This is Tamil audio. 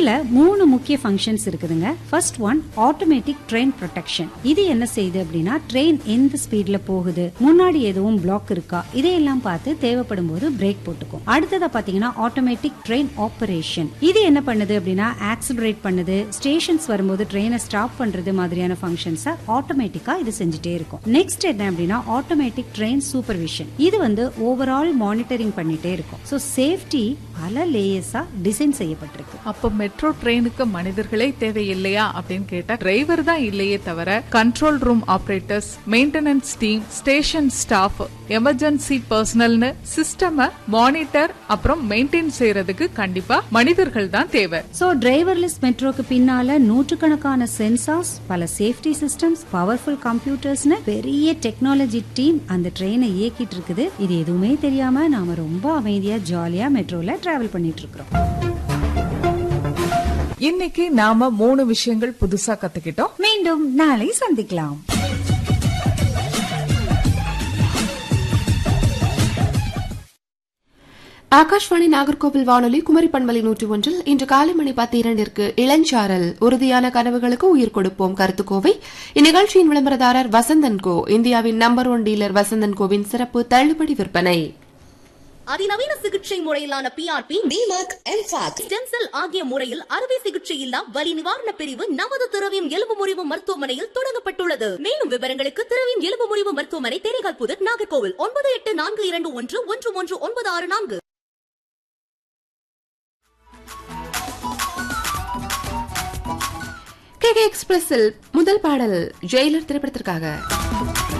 இதுல மூணு முக்கிய ஃபங்க்ஷன்ஸ் இருக்குதுங்க first one automatic train protection இது என்ன செய்யுது அப்படின்னா ட்ரெயின் எந்த ஸ்பீட்ல போகுது முன்னாடி எதுவும் பிளாக் இருக்கா இதையெல்லாம் பார்த்து தேவைப்படும் போது பிரேக் போட்டுக்கும் அடுத்ததா பாத்தீங்கன்னா ஆட்டோமேட்டிக் ட்ரெயின் ஆபரேஷன் இது என்ன பண்ணுது அப்படின்னா ஆக்சிலரேட் பண்ணுது ஸ்டேஷன்ஸ் வரும்போது ட்ரெயினை ஸ்டாப் பண்றது மாதிரியான ஃபங்க்ஷன்ஸை ஆட்டோமேட்டிக்கா இது செஞ்சுட்டே இருக்கும் நெக்ஸ்ட் என்ன அப்படின்னா ஆட்டோமேட்டிக் ட்ரெயின் சூப்பர்விஷன் இது வந்து ஓவரால் மானிட்டரிங் பண்ணிட்டே இருக்கும் ஸோ சேஃப்டி பல லேயர்ஸா டிசைன் செய்யப்பட்டிருக்கு அப்ப மெட்ரோ ட்ரெயினுக்கு மனிதர்களே தேவையில்லையா அப்படின்னு கேட்டா டிரைவர் தான் இல்லையே தவிர control room operators maintenance team station staff emergency பர்சனல்னு சிஸ்டம மானிட்டர் அப்புறம் மெயின்டைன் செய்யறதுக்கு கண்டிப்பா மனிதர்கள் தான் தேவை ஸோ டிரைவர்லெஸ் மெட்ரோக்கு பின்னால நூற்றுக்கணக்கான சென்சார்ஸ் பல சேஃப்டி சிஸ்டம்ஸ் பவர்ஃபுல் கம்ப்யூட்டர்ஸ்னு பெரிய டெக்னாலஜி டீம் அந்த ட்ரெயினை இயக்கிட்டு இருக்குது இது எதுவுமே தெரியாம நாம ரொம்ப அமைதியா ஜாலியா மெட்ரோல டிராவல் பண்ணிட்டு இருக்கிறோம் இன்னைக்கு நாம மூணு விஷயங்கள் புதுசா கத்துக்கிட்டோம் மீண்டும் நாளை சந்திக்கலாம் ஆகாஷ்வாணி நாகர்கோவில் வானொலி குமரி பண்பலை நூற்றி ஒன்றில் இன்று காலை மணி பத்து இரண்டிற்கு இளஞ்சாரல் உறுதியான கனவுகளுக்கு உயிர் கொடுப்போம் கருத்துக்கோவை இந்நிகழ்ச்சியின் விளம்பரதாரர் வசந்தன் கோ இந்தியாவின் நம்பர் ஒன் டீலர் வசந்தன் கோவின் சிறப்பு தள்ளுபடி விற்பனை அதிநவீன சிகிச்சை முறையிலான பிஆர்பி டிமாக் எம்பாக் ஸ்டெம் செல் ஆகிய முறையில் அறுவை சிகிச்சை இல்லா வலி நிவாரண பிரிவு நமது திரவியம் எலும்பு முறிவு மருத்துவமனையில் தொடங்கப்பட்டுள்ளது மேலும் விவரங்களுக்கு திரவியம் எலும்பு முறிவு மருத்துவமனை தேரைகால் புதர் நாகர்கோவில் ஒன்பது எட்டு நான்கு இரண்டு ஒன்று ஒன்று ஒன்று ஒன்பது ஆறு நான்கு கே எக்ஸ்பிரஸில் முதல் பாடல் ஜெயிலர் திரைப்படத்திற்காக